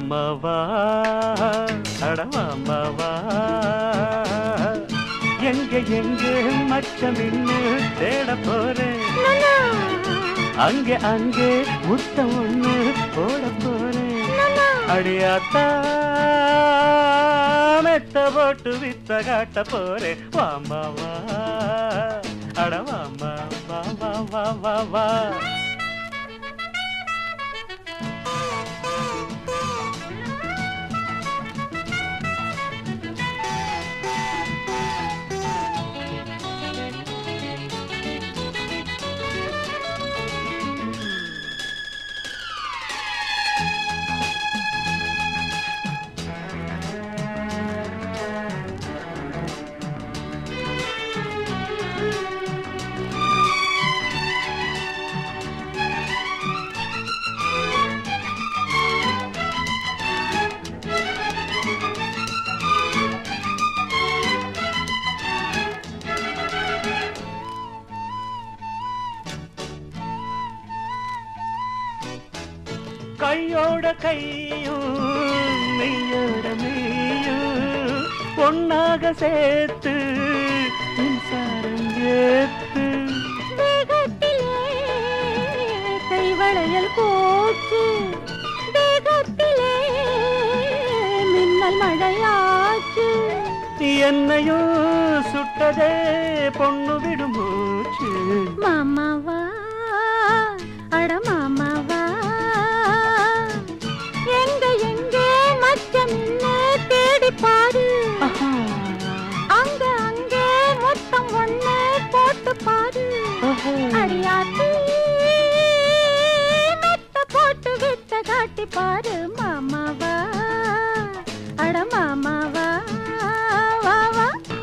வாமவா அடவாமவா எங்க எங்க மச்சம் இன்னு தேட போறேன் அங்கே அங்கே முத்தம் ஒண்ணு போட போறேன் அடியாத்தா மெத்த போட்டு வித்த காட்ட போறேன் வாமாவா அடவாமா வா வா வா வா வா கையோட கையும் மெய்யோட மெய்யும் பொன்னாக சேர்த்து மின்சாரம் ஏத்து தேகத்திலே கைவளையல் போச்சு தேகத்திலே மின்னல் மழையாச்சு என்னையும் சுட்டதே பொண்ணு விடும் மூச்சு மாமாவா அட மாமாவா எங்க எங்க மச்சம் நின்னு தேடி பாரு அங்க அங்க மொத்தம் ஒண்ணு போட்டு பாரு அடியாத்தி மெத்த போட்டு வித்த காட்டி பாரு மாமாவா அட மாமாவா வா வா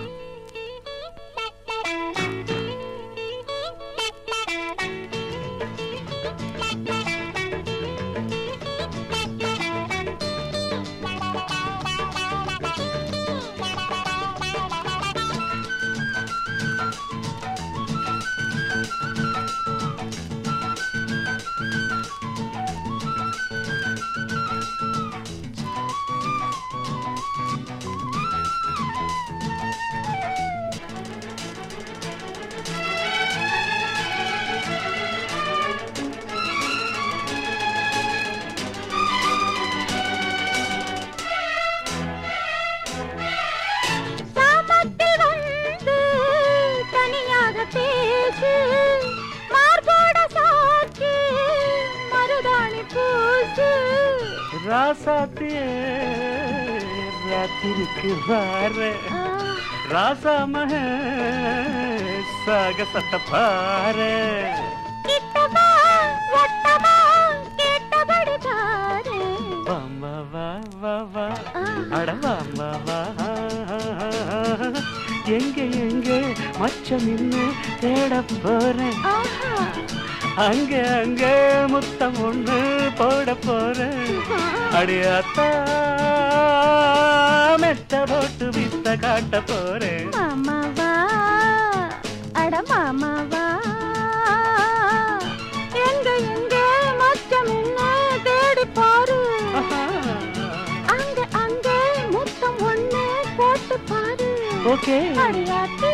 சாமத்தில் வந்து தனியாக பேசு மார்போட சாட்சி மருதாணி பூசு ராசாத்தியே ராத்திரிக்கு வார ஆ, ராசாமக சாகசத்தை பாரு கிட்டவா ஒட்டவா கேட்டபடி பாரு வாமா வா வா வா ஆ, அட வாமா வா எங்க எங்க மச்சம் நின்னு தேட போறேன் ஆஹா, அங்க அங்க முத்தம் ஒண்ணு போட போறேன் ஆ, அடியாத்தா மெத்த போட்டு வித்த காட்ட போறேன் மாமாவா அட மாமாவா எங்க எங்க மச்சம் என்ன தேடி பாரு அங்க அங்க முத்தம் ஒண்ணு போட்டு பாரு ஓகே அடியாத்தி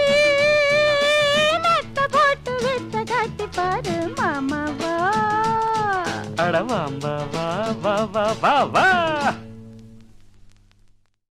மெத்த போட்டு வித்த காட்டி பாரு மாமாவா அட வாம்பா வா வா வா வா வா